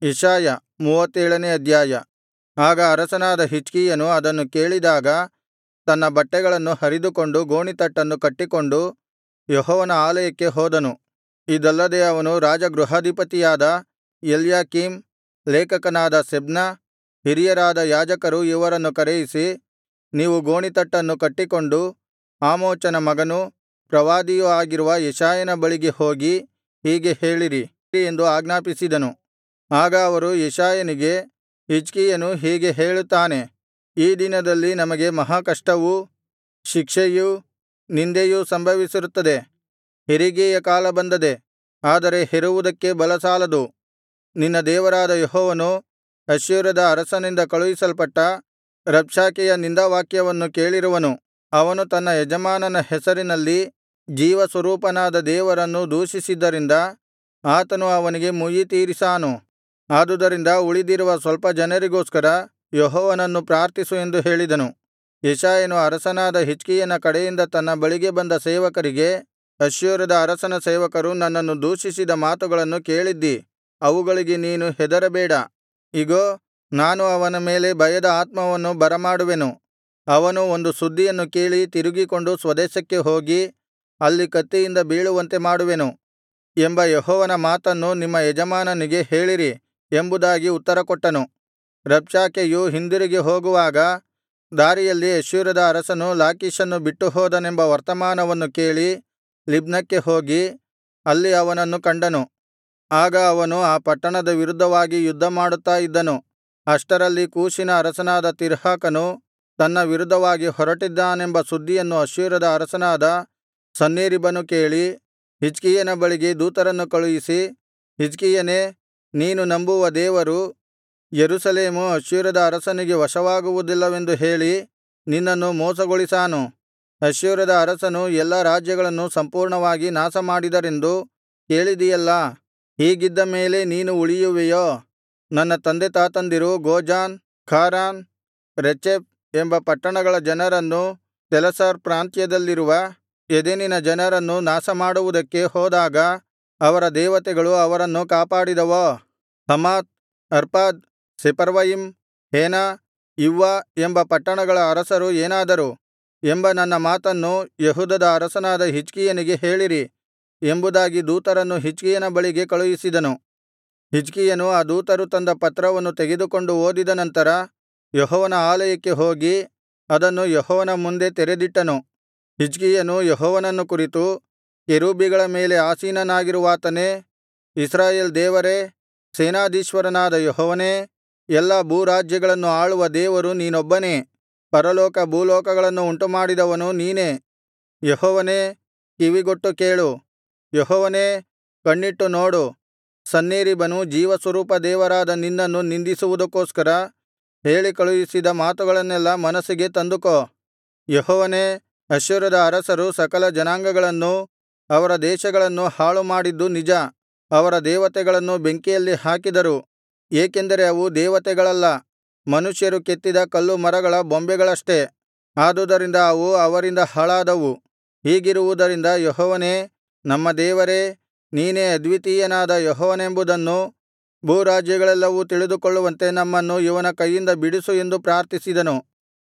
ಯೆಶಾಯ ಮೂವತ್ತೇಳನೇ ಅಧ್ಯಾಯ ಆಗ ಅರಸನಾದ ಹಿಜ್ಕೀಯನು ಅದನ್ನು ಕೇಳಿದಾಗ ತನ್ನ ಬಟ್ಟೆಗಳನ್ನು ಹರಿದುಕೊಂಡು ಗೋಣಿತಟ್ಟನ್ನು ಕಟ್ಟಿಕೊಂಡು ಯೆಹೋವನ ಆಲಯಕ್ಕೆ ಹೋದನು ಇದಲ್ಲದೆ ಅವನು ರಾಜಗೃಹಾಧಿಪತಿಯಾದ ಎಲ್ಯಾಕೀಮ್ ಲೇಖಕನಾದ ಶೆಬ್ನ ಹಿರಿಯರಾದ ಯಾಜಕರು ಇವರನ್ನು ಕರೆಯಿಸಿ ನೀವು ಗೋಣಿತಟ್ಟನ್ನು ಕಟ್ಟಿಕೊಂಡು ಆಮೋಚನ ಮಗನೂ ಪ್ರವಾದಿಯೂ ಆಗಿರುವ ಯೆಶಾಯನ ಬಳಿಗೆ ಹೋಗಿ ಹೀಗೆ ಹೇಳಿರಿ ಎಂದು ಆಜ್ಞಾಪಿಸಿದನು ಆಗ ಅವರು ಯೆಶಾಯನಿಗೆ ಹಿಜ್ಕೀಯನು ಹೀಗೆ ಹೇಳುತ್ತಾನೆ ಈ ದಿನದಲ್ಲಿ ನಮಗೆ ಮಹಾಕಷ್ಟವೂ ಶಿಕ್ಷೆಯೂ ನಿಂದೆಯೂ ಸಂಭವಿಸಿರುತ್ತದೆ ಹೆರಿಗೆಯ ಕಾಲ ಬಂದದೆ ಆದರೆ ಹೆರುವುದಕ್ಕೆ ಬಲಸಾಲದು ನಿನ್ನ ದೇವರಾದ ಯೆಹೋವನು ಅಶ್ಶೂರದ ಅರಸನಿಂದ ಕಳುಹಿಸಲ್ಪಟ್ಟ ರಬ್ಷಾಕೆಯ ನಿಂದಾವಾಕ್ಯವನ್ನು ಕೇಳಿರುವನು ಅವನು ತನ್ನ ಯಜಮಾನನ ಹೆಸರಿನಲ್ಲಿ ಜೀವಸ್ವರೂಪನಾದ ದೇವರನ್ನು ದೂಷಿಸಿದ್ದರಿಂದ ಆತನು ಅವನಿಗೆ ಮುಯ್ಯಿತೀರಿಸಾನು ಆದುದರಿಂದ ಉಳಿದಿರುವ ಸ್ವಲ್ಪ ಜನರಿಗೋಸ್ಕರ ಯೆಹೋವನನ್ನು ಪ್ರಾರ್ಥಿಸು ಎಂದು ಹೇಳಿದನು ಯೆಶಾಯನು ಅರಸನಾದ ಹಿಜ್ಕೀಯನ ಕಡೆಯಿಂದ ತನ್ನ ಬಳಿಗೆ ಬಂದ ಸೇವಕರಿಗೆ ಅಶ್ಶೂರದ ಅರಸನ ಸೇವಕರು ನನ್ನನ್ನು ದೂಷಿಸಿದ ಮಾತುಗಳನ್ನು ಕೇಳಿದ್ದೀ ಅವುಗಳಿಗೆ ನೀನು ಹೆದರಬೇಡ ಇಗೋ ನಾನು ಅವನ ಮೇಲೆ ಭಯದ ಆತ್ಮವನ್ನು ಬರಮಾಡುವೆನು ಅವನು ಒಂದು ಸುದ್ದಿಯನ್ನು ಕೇಳಿ ತಿರುಗಿಕೊಂಡು ಸ್ವದೇಶಕ್ಕೆ ಹೋಗಿ ಅಲ್ಲಿ ಕತ್ತಿಯಿಂದ ಬೀಳುವಂತೆ ಮಾಡುವೆನು ಎಂಬ ಯೆಹೋವನ ಮಾತನ್ನು ನಿಮ್ಮ ಯಜಮಾನನಿಗೆ ಹೇಳಿರಿ ಎಂಬುದಾಗಿ ಉತ್ತರಕೊಟ್ಟನು ರಬ್ಷಾಕೆಯು ಹಿಂದಿರುಗಿ ಹೋಗುವಾಗ ದಾರಿಯಲ್ಲಿ ಅಶ್ಶೂರದ ಅರಸನು ಲಾಕೀಷನ್ನು ಬಿಟ್ಟು ಹೋದನೆಂಬ ವರ್ತಮಾನವನ್ನು ಕೇಳಿ ಲಿಬ್ನಕ್ಕೆ ಹೋಗಿ ಅಲ್ಲಿ ಅವನನ್ನು ಕಂಡನು ಆಗ ಅವನು ಆ ಪಟ್ಟಣದ ವಿರುದ್ಧವಾಗಿ ಯುದ್ಧಮಾಡುತ್ತಾ ಇದ್ದನು ಅಷ್ಟರಲ್ಲಿ ಕೂಷಿನ ಅರಸನಾದ ತಿರ್ಹಾಕನು ತನ್ನ ವಿರುದ್ಧವಾಗಿ ಹೊರಟಿದ್ದಾನೆಂಬ ಸುದ್ದಿಯನ್ನು ಅಶ್ಶೂರದ ಅರಸನಾದ ಸನ್ಹೇರೀಬನು ಕೇಳಿ ಹಿಜ್ಕೀಯನ ಬಳಿಗೆ ದೂತರನ್ನು ಕಳುಹಿಸಿ ಹಿಜ್ಕೀಯನೇ ನೀನು ನಂಬುವ ದೇವರು ಯೆರೂಸಲೇಮು ಅಶ್ಶೂರದ ಅರಸನಿಗೆ ವಶವಾಗುವುದಿಲ್ಲವೆಂದು ಹೇಳಿ ನಿನ್ನನ್ನು ಮೋಸಗೊಳಿಸಾನು ಅಶ್ಶೂರದ ಅರಸನು ಎಲ್ಲಾ ರಾಜ್ಯಗಳನ್ನು ಸಂಪೂರ್ಣವಾಗಿ ನಾಶಮಾಡಿದರೆಂದು ಕೇಳಿದಿಯಲ್ಲಾ ಹೀಗಿದ್ದ ಮೇಲೆ ನೀನು ಉಳಿಯುವೆಯೋ ನನ್ನ ತಂದೆತಾತಂದಿರು ಗೋಜಾನ್ ಖಾರಾನ್ ರೆಚೆಫ್ ಎಂಬ ಪಟ್ಟಣಗಳ ಜನರನ್ನೂ ತೆಲಸ್ಸಾರ್ ಪ್ರಾಂತ್ಯದಲ್ಲಿರುವ ಎದೆನಿನ ಜನರನ್ನೂ ನಾಶಮಾಡುವುದಕ್ಕೆ ಹೋದಾಗ ಅವರ ದೇವತೆಗಳು ಅವರನ್ನು ಕಾಪಾಡಿದವೋ Hamath Arpad Sepharvaim Hena Ivah ಎಂಬ ಪಟ್ಟಣಗಳ ಅರಸರು ಏನಾದರು ಎಂಬ ನನ್ನ ಮಾತನ್ನು ಯೆಹೂದದ ಅರಸನಾದ ಹಿಜ್ಕೀಯನಿಗೆ ಹೇಳಿರಿ ಎಂಬುದಾಗಿ ದೂತರನ್ನು ಹಿಜ್ಕೀಯನ ಬಳಿಗೆ ಕಳುಹಿಸಿದನು ಹಿಜ್ಕೀಯನು ಆ ದೂತರು ತಂದ ಪತ್ರವನ್ನು ತೆಗೆದುಕೊಂಡು ಓದಿದ ನಂತರ ಯೆಹೋವನ ಆಲಯಕ್ಕೆ ಹೋಗಿ ಅದನ್ನು ಯೆಹೋವನ ಮುಂದೆ ತೆರೆದಿಟ್ಟನು ಹಿಜ್ಕೀಯನು ಯೆಹೋವನನ್ನು ಕುರಿತು ಕೆರೂಬಿಗಳ ಮೇಲೆ ಆಸೀನನಾಗಿರುವಾತನೇ ಇಸ್ರಾಯೇಲ್ ದೇವರೇ ಸೇನಾಧೀಶ್ವರನಾದ ಯೆಹೋವನೇ ಎಲ್ಲಾ ಭೂರಾಜ್ಯಗಳನ್ನು ಆಳುವ ದೇವರು ನೀನೊಬ್ಬನೇ ಪರಲೋಕ ಭೂಲೋಕಗಳನ್ನು ಉಂಟುಮಾಡಿದವನು ನೀನೇ ಯೆಹೋವನೇ ಕಿವಿಗೊಟ್ಟು ಕೇಳು ಯೆಹೋವನೇ ಕಣ್ಣಿಟ್ಟು ನೋಡು ಸನ್ಹೇರೀಬನು ಜೀವಸ್ವರೂಪ ದೇವರಾದ ನಿನ್ನನ್ನು ನಿಂದಿಸುವುದಕ್ಕೋಸ್ಕರ ಹೇಳಿ ಕಳುಹಿಸಿದ ಮಾತುಗಳನ್ನೆಲ್ಲಾ ಮನಸ್ಸಿಗೆ ತಂದುಕೋ ಯೆಹೋವನೇ ಅಶ್ಶೂರದ ಅರಸರು ಸಕಲ ಜನಾಂಗಗಳನ್ನೂ ಅವರ ದೇಶಗಳನ್ನೂ ಹಾಳುಮಾಡಿದ್ದು ನಿಜ ಅವರ ದೇವತೆಗಳನ್ನು ಬೆಂಕಿಯಲ್ಲಿ ಹಾಕಿದರು ಏಕೆಂದರೆ ಅವು ದೇವತೆಗಳಲ್ಲ ಮನುಷ್ಯರು ಕೆತ್ತಿದ ಕಲ್ಲು ಮರಗಳ ಬೊಂಬೆಗಳಷ್ಟೆ ಆದುದರಿಂದ ಅವು ಅವರಿಂದ ಹಾಳಾದವು ಹೀಗಿರುವುದರಿಂದ ಯೆಹೋವನೇ ನಮ್ಮ ದೇವರೇ ನೀನೇ ಅದ್ವಿತೀಯನಾದ ಯೆಹೋವನೆಂಬುದನ್ನು ಭೂರಾಜ್ಯಗಳೆಲ್ಲವೂ ತಿಳಿದುಕೊಳ್ಳುವಂತೆ ನಮ್ಮನ್ನು ಇವನ ಕೈಯಿಂದ ಬಿಡಿಸು ಎಂದು ಪ್ರಾರ್ಥಿಸಿದನು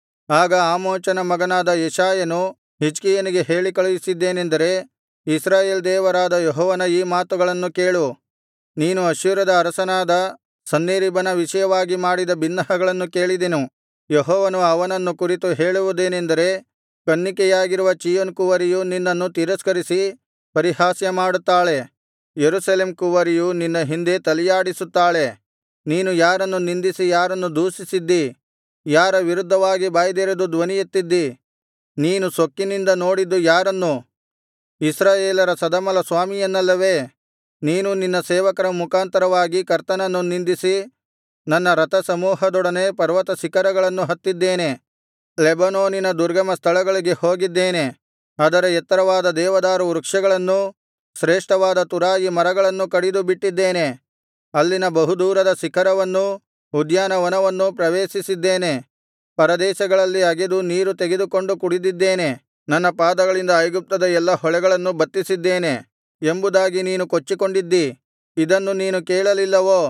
ಆಗ ಆಮೋಚನ ಮಗನಾದ ಯೆಶಾಯನು ಹಿಜ್ಕೀಯನಿಗೆ ಹೇಳಿ ಕಳುಹಿಸಿದ್ದೇನೆಂದರೆ ಇಸ್ರಾಯೇಲ್ ದೇವರಾದ ಯೆಹೋವನ ಈ ಮಾತುಗಳನ್ನು ಕೇಳು ನೀನು ಅಶ್ಶೂರದ ಅರಸನಾದ ಸನ್ಹೇರೀಬನ ವಿಷಯವಾಗಿ ಮಾಡಿದ ಬಿನ್ನಹಗಳನ್ನು ಕೇಳಿದೆನು ಯೆಹೋವನು ಅವನನ್ನು ಕುರಿತು ಹೇಳುವುದೇನೆಂದರೆ ಕನ್ನಿಕೆಯಾಗಿರುವ ಚೀಯೋನ್ ಕುವರಿಯು ನಿನ್ನನ್ನು ತಿರಸ್ಕರಿಸಿ ಪರಿಹಾಸ್ಯ ಮಾಡುತ್ತಾಳೆ ಯೆರೂಸಲೇಮ್ ಕುವರಿಯು ನಿನ್ನ ಹಿಂದೆ ತಲೆಯಾಡಿಸುತ್ತಾಳೆ ನೀನು ಯಾರನ್ನು ನಿಂದಿಸಿ ಯಾರನ್ನು ದೂಷಿಸಿದ್ದಿ ಯಾರ ವಿರುದ್ಧವಾಗಿ ಬಾಯ್ದೆರೆದು ಧ್ವನಿಯೆತ್ತಿದ್ದಿ ನೀನು ಸೊಕ್ಕಿನಿಂದ ನೋಡಿದ್ದು ಯಾರನ್ನು ಇಸ್ರಾಯೇಲರ ಸದಮಲಸ್ವಾಮಿಯನ್ನಲ್ಲವೇ ನೀನು ನಿನ್ನ ಸೇವಕರ ಮುಖಾಂತರವಾಗಿ ಕರ್ತನನ್ನು ನಿಂದಿಸಿ ನನ್ನ ರಥಸಮೂಹದೊಡನೆ ಪರ್ವತ ಶಿಖರಗಳನ್ನು ಹತ್ತಿದ್ದೇನೆ ಲೆಬನೋನಿನ ದುರ್ಗಮ ಸ್ಥಳಗಳಿಗೆ ಹೋಗಿದ್ದೇನೆ ಅದರ ಎತ್ತರವಾದ ದೇವದಾರು ವೃಕ್ಷಗಳನ್ನೂ ಶ್ರೇಷ್ಠವಾದ ತುರಾಯಿ ಮರಗಳನ್ನೂ ಕಡಿದು ಬಿಟ್ಟಿದ್ದೇನೆ ಅಲ್ಲಿನ ಬಹುದೂರದ ಶಿಖರವನ್ನೂ ಉದ್ಯಾನವನವನ್ನೂ ಪ್ರವೇಶಿಸಿದ್ದೇನೆ ಪರದೇಶಗಳಲ್ಲಿ ಅಗೆದು ನೀರು ತೆಗೆದುಕೊಂಡು ಕುಡಿದಿದ್ದೇನೆ ನನ್ನ ಪಾದಗಳಿಂದ ಐಗುಪ್ತದ ಎಲ್ಲಾ ಹೊಳೆಗಳನ್ನು ಬತ್ತಿಸಿದ್ದೇನೆ ಎಂಬುದಾಗಿ ನೀನು ಕೊಚ್ಚಿಕೊಂಡಿದ್ದಿ ಇದನ್ನು ನೀನು ಕೇಳಲಿಲ್ಲವೋ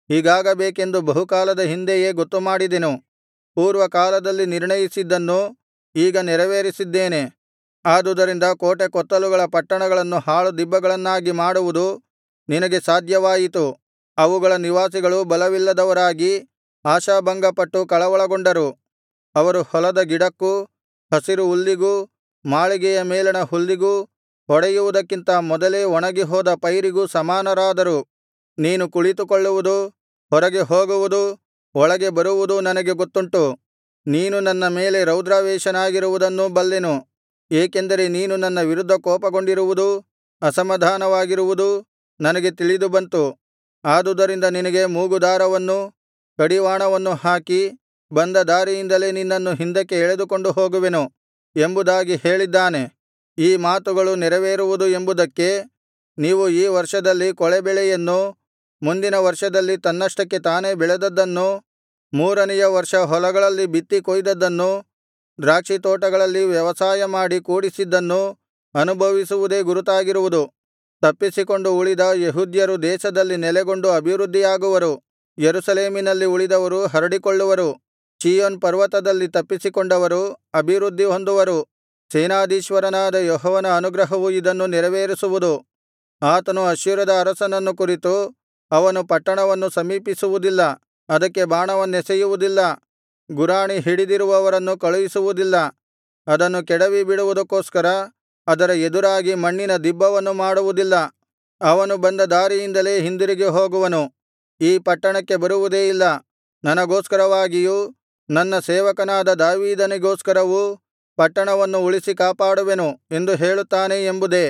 ಹೀಗಾಗಬೇಕೆಂದು ಬಹುಕಾಲದ ಹಿಂದೆಯೇ ಗೊತ್ತುಮಾಡಿದೆನು ಪೂರ್ವಕಾಲದಲ್ಲಿ ನಿರ್ಣಯಿಸಿದ್ದನ್ನು ಈಗ ನೆರವೇರಿಸಿದ್ದೇನೆ ಆದುದರಿಂದ ಕೋಟೆಕೊತ್ತಲುಗಳ ಪಟ್ಟಣಗಳನ್ನು ಹಾಳುದಿಬ್ಬಗಳನ್ನಾಗಿ ಮಾಡುವುದು ನಿನಗೆ ಸಾಧ್ಯವಾಯಿತು ಅವುಗಳ ನಿವಾಸಿಗಳು ಬಲವಿಲ್ಲದವರಾಗಿ ಆಶಾಭಂಗಪಟ್ಟು ಕಳವಳಗೊಂಡರು ಅವರು ಹೊಲದ ಗಿಡಕ್ಕೂ ಹಸಿರು ಹುಲ್ಲಿಗೂ ಮಾಳಿಗೆಯ ಮೇಲಣ ಹುಲ್ಲಿಗೂ ಹೊಡೆಯುವುದಕ್ಕಿಂತ ಮೊದಲೇ ಒಣಗಿಹೋದ ಪೈರಿಗೂ ಸಮಾನರಾದರು ನೀನು ಕುಳಿತುಕೊಳ್ಳುವುದು ಹೊರಗೆ ಹೋಗುವುದು ಒಳಗೆ ಬರುವುದೂ ನನಗೆ ಗೊತ್ತುಂಟು ನೀನು ನನ್ನ ಮೇಲೆ ರೌದ್ರಾವೇಶನಾಗಿರುವುದನ್ನೂ ಬಲ್ಲೆನು ಏಕೆಂದರೆ ನೀನು ನನ್ನ ವಿರುದ್ಧ ಕೋಪಗೊಂಡಿರುವುದೂ ಅಸಮಾಧಾನವಾಗಿರುವುದೂ ನನಗೆ ತಿಳಿದು ಬಂತು ಆದುದರಿಂದ ನಿನಗೆ ಮೂಗುದಾರವನ್ನೂ ಕಡಿವಾಣವನ್ನೂ ಹಾಕಿ ಬಂದ ದಾರಿಯಿಂದಲೇ ನಿನ್ನನ್ನು ಹಿಂದಕ್ಕೆ ಎಳೆದುಕೊಂಡು ಹೋಗುವೆನು ಎಂಬುದಾಗಿ ಹೇಳಿದ್ದಾನೆ ಈ ಮಾತುಗಳು ನೆರವೇರುವುದು ಎಂಬುದಕ್ಕೆ ನೀವು ಈ ವರ್ಷದಲ್ಲಿ ಕೊಳೆಬೆಳೆಯನ್ನೂ ಮುಂದಿನ ವರ್ಷದಲ್ಲಿ ತನ್ನಷ್ಟಕ್ಕೆ ತಾನೇ ಬೆಳೆದದ್ದನ್ನೂ ಮೂರನೆಯ ವರ್ಷ ಹೊಲಗಳಲ್ಲಿ ಬಿತ್ತಿ ಕೊಯ್ದದ್ದನ್ನೂ ದ್ರಾಕ್ಷಿತೋಟಗಳಲ್ಲಿ ವ್ಯವಸಾಯಮಾಡಿ ಕೂಡಿಸಿದ್ದನ್ನೂ ಅನುಭವಿಸುವುದೇ ಗುರುತಾಗಿರುವುದು ತಪ್ಪಿಸಿಕೊಂಡು ಉಳಿದ ಯೆಹೂದ್ಯರು ದೇಶದಲ್ಲಿ ನೆಲೆಗೊಂಡು ಅಭಿವೃದ್ಧಿಯಾಗುವರು ಯೆರೂಸಲೇಮಿನಲ್ಲಿ ಉಳಿದವರು ಹರಡಿಕೊಳ್ಳುವರು ಚೀಯೋನ್ ಪರ್ವತದಲ್ಲಿ ತಪ್ಪಿಸಿಕೊಂಡವರು ಅಭಿವೃದ್ಧಿ ಹೊಂದುವರು ಸೇನಾಧೀಶ್ವರನಾದ ಯೆಹೋವನ ಅನುಗ್ರಹವು ಇದನ್ನು ನೆರವೇರಿಸುವುದು ಆತನು ಅಶ್ಶೂರದ ಅರಸನನ್ನು ಕುರಿತು ಅವನು ಪಟ್ಟಣವನ್ನು ಸಮೀಪಿಸುವುದಿಲ್ಲ ಅದಕ್ಕೆ ಬಾಣವನ್ನೆಸೆಯುವುದಿಲ್ಲ ಗುರಾಣಿ ಹಿಡಿದಿರುವವರನ್ನು ಕಳುಹಿಸುವುದಿಲ್ಲ ಅದನ್ನು ಕೆಡವಿಬಿಡುವುದಕ್ಕೋಸ್ಕರ ಅದರ ಎದುರಾಗಿ ಮಣ್ಣಿನ ದಿಬ್ಬವನ್ನು ಮಾಡುವುದಿಲ್ಲ ಅವನು ಬಂದ ದಾರಿಯಿಂದಲೇ ಹಿಂದಿರುಗಿ ಹೋಗುವನು ಈ ಪಟ್ಟಣಕ್ಕೆ ಬರುವುದೇ ಇಲ್ಲ ನನಗೋಸ್ಕರವಾಗಿಯೂ ನನ್ನ ಸೇವಕನಾದ ದಾವೀದನಿಗೋಸ್ಕರವೂ ಪಟ್ಟಣವನ್ನು ಉಳಿಸಿ ಕಾಪಾಡುವೆನು ಎಂದು ಹೇಳುತ್ತಾನೆ ಎಂಬುದೇ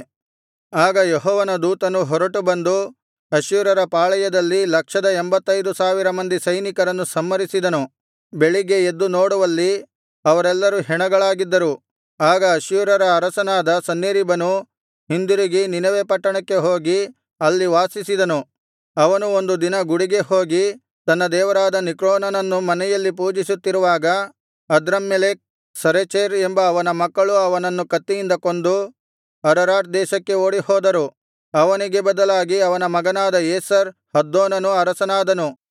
ಆಗ ಯೆಹೋವನ ದೂತನು ಹೊರಟು ಬಂದು ಅಶ್ಶೂರ್ಯರ ಪಾಳೆಯದಲ್ಲಿ ಲಕ್ಷದ ಎಂಭತ್ತೈದು ಸಾವಿರ ಮಂದಿ ಸೈನಿಕರನ್ನು ಸಂಹರಿಸಿದನು ಬೆಳಿಗ್ಗೆ ಎದ್ದು ನೋಡುವಲ್ಲಿ ಅವರೆಲ್ಲರೂ ಹೆಣಗಳಾಗಿದ್ದರು ಆಗ ಅಶ್ಶೂರ್ಯರ ಅರಸನಾದ ಸನ್ಹೇರೀಬನು ಹಿಂದಿರುಗಿ ನಿನವೆ ಪಟ್ಟಣಕ್ಕೆ ಹೋಗಿ ಅಲ್ಲಿ ವಾಸಿಸಿದನು ಅವನು ಒಂದು ದಿನ ಗುಡಿಗೆ ಹೋಗಿ ತನ್ನ ದೇವರಾದ ನಿಕ್ರೋನನನ್ನು ಮನೆಯಲ್ಲಿ ಪೂಜಿಸುತ್ತಿರುವಾಗ ಅದ್ರಮ್ಮೆಲೆಕ್ ಸರೆಚೆರ್ ಎಂಬ ಅವನ ಮಕ್ಕಳು ಅವನನ್ನು ಕತ್ತಿಯಿಂದ ಕೊಂದು ಅರರಾಟ್ ದೇಶಕ್ಕೆ ಓಡಿಹೋದರು ಅವನಿಗೆ ಬದಲಾಗಿ ಅವನ ಮಗನಾದ ಏಸರ್ ಹದ್ದೋನನು ಅರಸನಾದನು